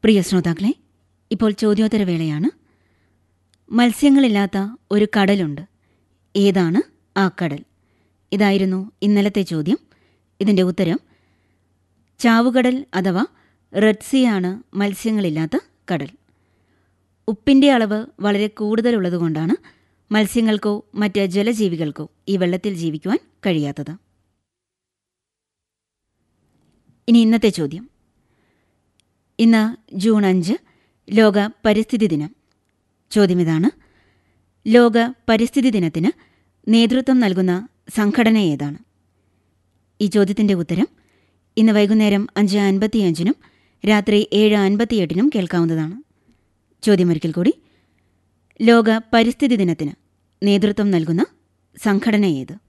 പ്രിയ ശ്രോതാക്കളെ ഇപ്പോൾ ചോദ്യോത്തരവേളയാണ് മത്സ്യങ്ങളില്ലാത്ത ഒരു കടലുണ്ട് ഏതാണ് ആ കടൽ ഇതായിരുന്നു ഇന്നലത്തെ ചോദ്യം ഇതിൻ്റെ ഉത്തരം ചാവുകടൽ അഥവാ റെഡ് സീ ആണ് മത്സ്യങ്ങളില്ലാത്ത കടൽ ഉപ്പിൻ്റെ അളവ് വളരെ കൂടുതലുള്ളതുകൊണ്ടാണ് മത്സ്യങ്ങൾക്കോ മറ്റ് ജലജീവികൾക്കോ ഈ വെള്ളത്തിൽ ജീവിക്കുവാൻ കഴിയാത്തത് ഇനി ഇന്നത്തെ ചോദ്യം ഇന്ന് ജൂൺ അഞ്ച് ലോക പരിസ്ഥിതി ദിനം ചോദ്യം ഇതാണ് ലോക പരിസ്ഥിതി ദിനത്തിന് നേതൃത്വം നൽകുന്ന സംഘടന ഏതാണ് ഈ ചോദ്യത്തിൻ്റെ ഉത്തരം ഇന്ന് വൈകുന്നേരം അഞ്ച് അൻപത്തിയഞ്ചിനും രാത്രി ഏഴ് അൻപത്തിയെട്ടിനും കേൾക്കാവുന്നതാണ് ചോദ്യമൊരിക്കൽ കൂടി ലോക പരിസ്ഥിതി ദിനത്തിന് നേതൃത്വം നൽകുന്ന സംഘടന ഏത്